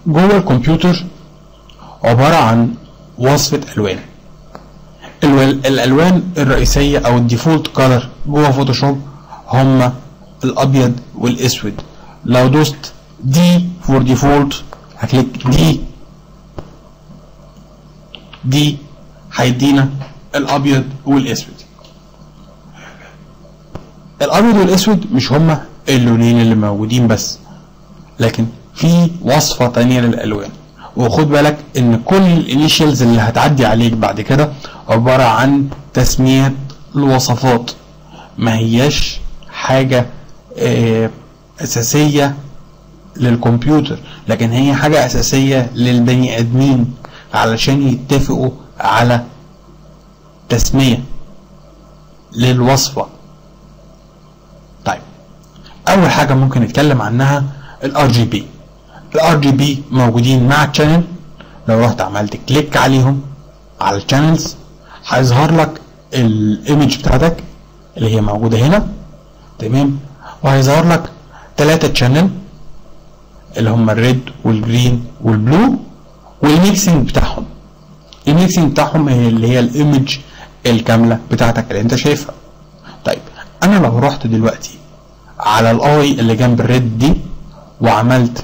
جوه الكمبيوتر عبارة عن وصفة ألوان الوال- الألوان الرئيسية أو الديفولت كولر جوه فوتوشوب هما الأبيض والأسود لو دوست دي فور ديفولت هكليك دي دي هيدينا الأبيض والأسود الأبيض والأسود مش هما اللونين اللي موجودين بس لكن في وصفة تانية للألوان وخد بالك ان كل الانيشالز اللي هتعدي عليك بعد كده عبارة عن تسميات الوصفات ما هياش حاجة آه، اساسية للكمبيوتر لكن هي حاجة اساسية للبني ادمين علشان يتفقوا على تسمية للوصفة طيب اول حاجة ممكن نتكلم عنها الار جي بي الار جي بي موجودين مع الشانل لو رحت عملت كليك عليهم على الشانلز هيظهر لك الايمج بتاعتك اللي هي موجوده هنا تمام وهيظهر لك ثلاثة شانل اللي هم الريد والجرين والبلو والميكسنج بتاعهم الميكسنج بتاعهم هي اللي هي الايمج الكامله بتاعتك اللي انت شايفها طيب انا لو رحت دلوقتي على الاي اللي جنب الريد دي وعملت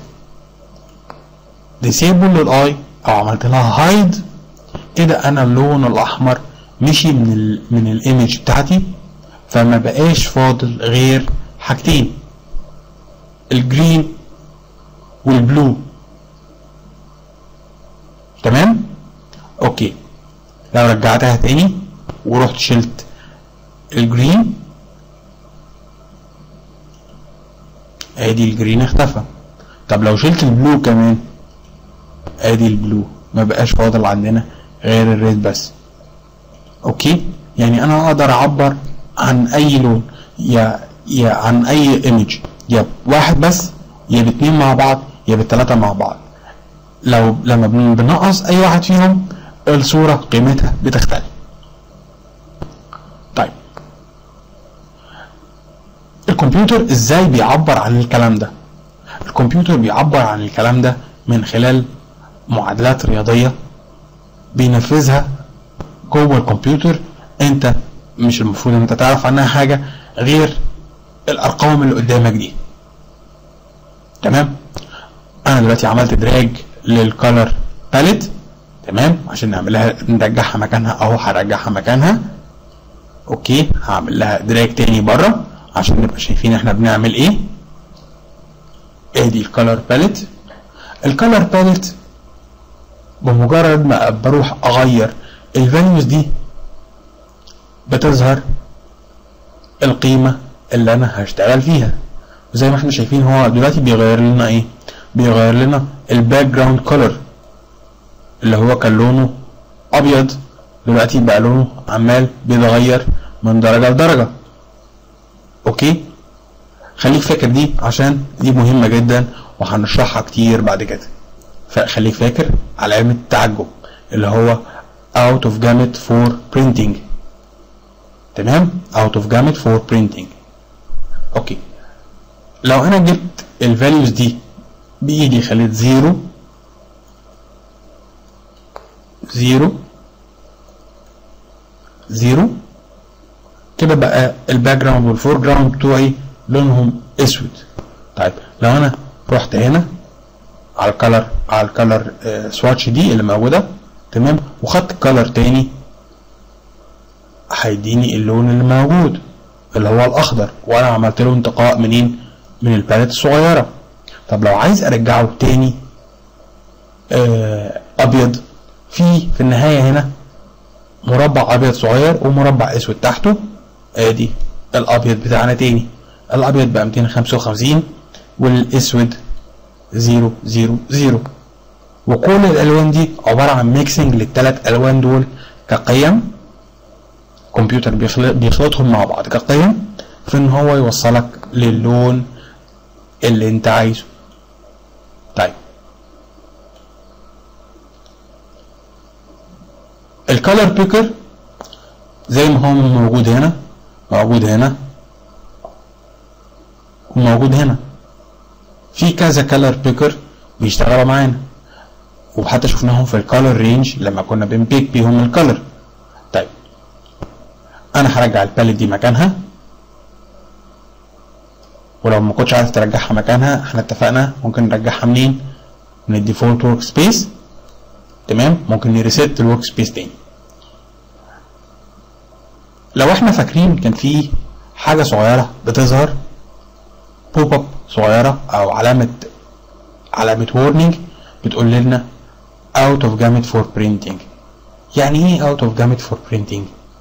ديسيبل للاي او عملت لها هايد كده انا اللون الاحمر مشي من ال من الايمج بتاعتي فما بقاش فاضل غير حاجتين الجرين والبلو تمام اوكي لو رجعتها تاني ورحت شلت الجرين ادي الجرين اختفى طب لو شلت البلو كمان ادي البلو ما بقاش فاضل عندنا غير الريد بس اوكي يعني انا اقدر اعبر عن اي لون يا يا عن اي ايمج يا واحد بس يا باتنين مع بعض يا بالتلاتة مع بعض لو لما بن- بنقص اي واحد فيهم الصورة قيمتها بتختلف طيب الكمبيوتر ازاي بيعبر عن الكلام ده الكمبيوتر بيعبر عن الكلام ده من خلال معادلات رياضية بينفذها جوه الكمبيوتر انت مش المفروض ان انت تعرف عنها حاجة غير الارقام اللي قدامك دي تمام انا دلوقتي عملت دراج للكالر باليت تمام عشان نعملها نرجعها مكانها اهو هرجعها مكانها اوكي هعمل لها دراج تاني بره عشان نبقى شايفين احنا بنعمل ايه ادي الكالر باليت الكالر باليت بمجرد ما بروح اغير الفاليوز دي بتظهر القيمة اللي انا هشتغل فيها زي ما احنا شايفين هو دلوقتي بيغير لنا ايه بيغير لنا الباك جراوند كولر اللي هو كان لونه ابيض دلوقتي بقى لونه عمال بيتغير من درجة لدرجة اوكي خليك فاكر دي عشان دي مهمة جدا وهنشرحها كتير بعد كده فخليك فاكر علامة التعجب اللي هو out of gamut for printing تمام out of gamut for printing اوكي لو انا جبت الفاليوز دي بايدي خليت زيرو زيرو زيرو كده بقى الباك جراوند والفور جراوند بتوعي لونهم اسود طيب لو انا رحت هنا على الكالر على الكالر سواتش دي اللي موجوده تمام وخدت كالر تاني هيديني اللون اللي موجود اللي هو الاخضر وانا عملت له انتقاء منين من الباليت الصغيره طب لو عايز ارجعه تاني آه ابيض في في النهايه هنا مربع ابيض صغير ومربع اسود تحته ادي الابيض بتاعنا تاني الابيض بقى 255 والاسود 0 0 0 وكل الالوان دي عباره عن ميكسنج للثلاث الوان دول كقيم كمبيوتر بيخلط بيخلطهم مع بعض كقيم في ان هو يوصلك للون اللي انت عايزه طيب الكالر بيكر زي ما هو موجود هنا موجود هنا وموجود هنا في كذا كالر بيكر بيشتغلوا معانا وحتى شفناهم في الكالر رينج لما كنا بنبيك بيهم الكالر طيب انا هرجع الباليت دي مكانها ولو ما كنتش عارف ترجعها مكانها احنا اتفقنا ممكن نرجعها منين من الديفولت ورك سبيس تمام ممكن نريست الورك سبيس تاني لو احنا فاكرين كان في حاجه صغيره بتظهر بوب اب صغيره او علامه علامه وورنينج بتقول لنا out of gamut for printing يعني ايه out of gamut for printing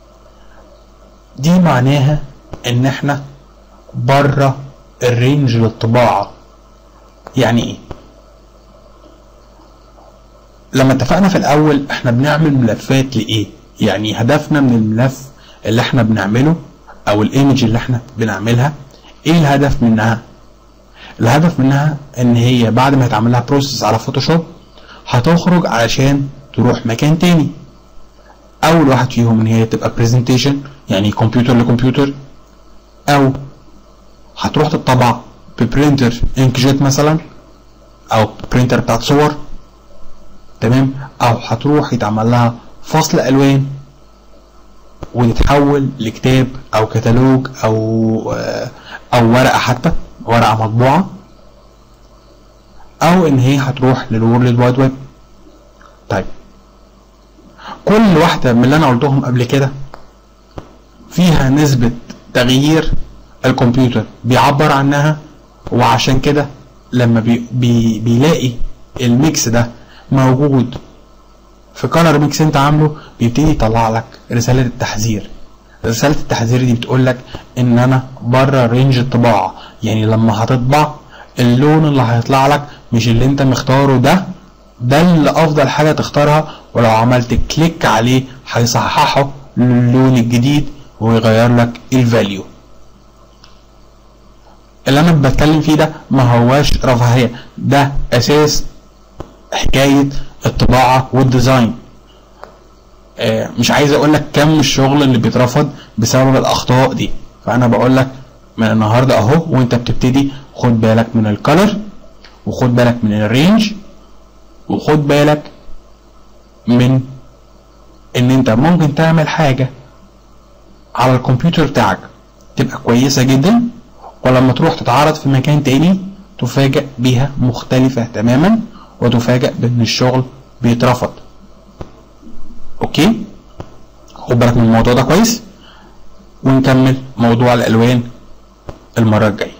دي معناها ان احنا بره الرينج للطباعة يعني ايه لما اتفقنا في الاول احنا بنعمل ملفات لايه يعني هدفنا من الملف اللي احنا بنعمله او الايمج اللي احنا بنعملها ايه الهدف منها الهدف منها ان هي بعد ما يتعمل لها بروسيس على فوتوشوب هتخرج علشان تروح مكان تاني اول واحد فيهم ان هي تبقى برزنتيشن يعني كمبيوتر لكمبيوتر او هتروح تطبع ببرينتر انكجيت مثلا او برينتر بتاعت صور تمام او هتروح يتعمل لها فصل الوان وتتحول لكتاب او كتالوج او او ورقه حتى ورقه مطبوعه او ان هي هتروح للورلد وايد ويب طيب كل واحده من اللي انا قلتهم قبل كده فيها نسبه تغيير الكمبيوتر بيعبر عنها وعشان كده لما بي بي بيلاقي الميكس ده موجود في كولر ميكس انت عامله بيبتدي يطلع لك رساله التحذير رساله التحذير دي بتقول لك ان انا بره رينج الطباعه يعني لما هتطبع اللون اللي هيطلع لك مش اللي انت مختاره ده ده اللي افضل حاجه تختارها ولو عملت كليك عليه هيصححه للون الجديد ويغير لك الفاليو اللي انا بتكلم فيه ده ما هواش رفاهيه ده اساس حكايه الطباعه والديزاين آه مش عايز اقول لك كم الشغل اللي بيترفض بسبب الاخطاء دي فانا بقول لك من النهارده اهو وانت بتبتدي خد بالك من الكالر وخد بالك من الرينج وخد بالك من ان انت ممكن تعمل حاجه على الكمبيوتر بتاعك تبقى كويسه جدا ولما تروح تتعرض في مكان تاني تفاجأ بيها مختلفة تماما وتفاجأ بان الشغل بيترفض اوكي خد بالك من الموضوع ده كويس ونكمل موضوع الالوان المرة الجاية